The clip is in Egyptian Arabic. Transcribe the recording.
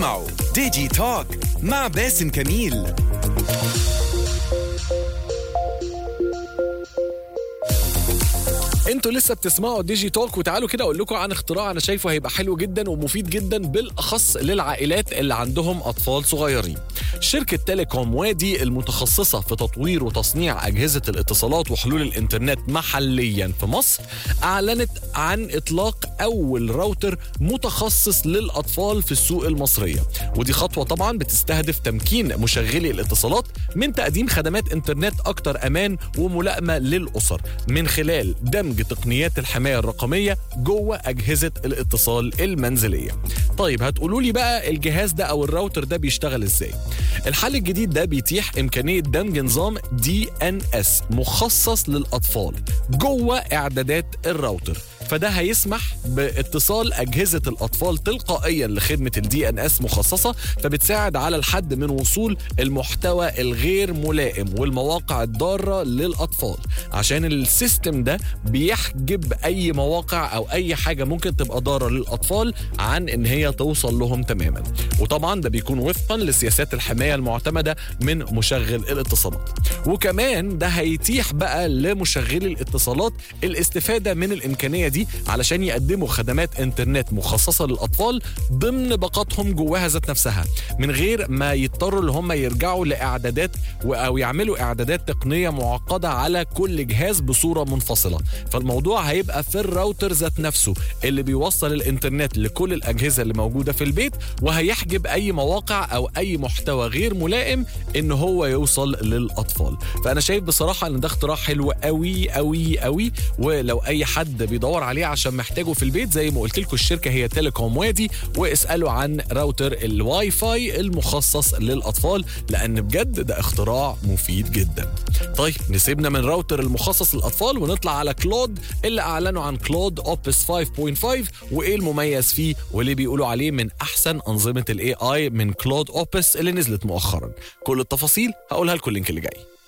معه ديجي توك مع باسم كميل انتوا لسه بتسمعوا ديجي توك وتعالوا كده اقول لكم عن اختراع انا شايفه هيبقى حلو جدا ومفيد جدا بالاخص للعائلات اللي عندهم اطفال صغيرين. شركه تيليكوم وادي المتخصصه في تطوير وتصنيع اجهزه الاتصالات وحلول الانترنت محليا في مصر اعلنت عن اطلاق اول راوتر متخصص للاطفال في السوق المصريه ودي خطوه طبعا بتستهدف تمكين مشغلي الاتصالات من تقديم خدمات انترنت اكتر امان وملائمه للاسر من خلال دمج تقنيات الحمايه الرقميه جوه اجهزه الاتصال المنزليه. طيب هتقولوا لي بقى الجهاز ده او الراوتر ده بيشتغل ازاي؟ الحل الجديد ده بيتيح امكانيه دمج نظام دي ان اس مخصص للاطفال جوه اعدادات الراوتر فده هيسمح باتصال اجهزه الاطفال تلقائيا لخدمه الدي ان اس مخصصه فبتساعد على الحد من وصول المحتوى الغير ملائم والمواقع الضاره للاطفال عشان السيستم ده بيحجب اي مواقع او اي حاجه ممكن تبقى ضاره للاطفال عن ان هي توصل لهم تماما وطبعا ده بيكون وفقا لسياسات الحمايه المعتمده من مشغل الاتصالات وكمان ده هيتيح بقى لمشغلي الاتصالات الاستفاده من الامكانيه دي علشان يقدموا خدمات انترنت مخصصه للاطفال ضمن باقاتهم جواها ذات نفسها من غير ما يضطروا ان هم يرجعوا لاعدادات و- او يعملوا اعدادات تقنيه معقده على كل جهاز بصوره منفصله فالموضوع هيبقى في الراوتر ذات نفسه اللي بيوصل الانترنت لكل الاجهزه اللي موجوده في البيت وهيحجب اي مواقع او اي محتوى غير ملائم ان هو يوصل للاطفال فانا شايف بصراحه ان ده اختراع حلو قوي قوي قوي ولو اي حد بيدور عليه عشان محتاجه في البيت زي ما قلت لكم الشركه هي تيليكوم وادي واسالوا عن راوتر الواي فاي المخصص للاطفال لان بجد ده اختراع مفيد جدا طيب نسيبنا من راوتر المخصص للاطفال ونطلع على كلود اللي اعلنوا عن كلود اوبس 5.5 وايه المميز فيه وليه بيقولوا عليه من احسن انظمه الاي اي من كلود اوبس اللي نزلت مؤخرا كل التفاصيل هقولها لكم اللينك اللي جاي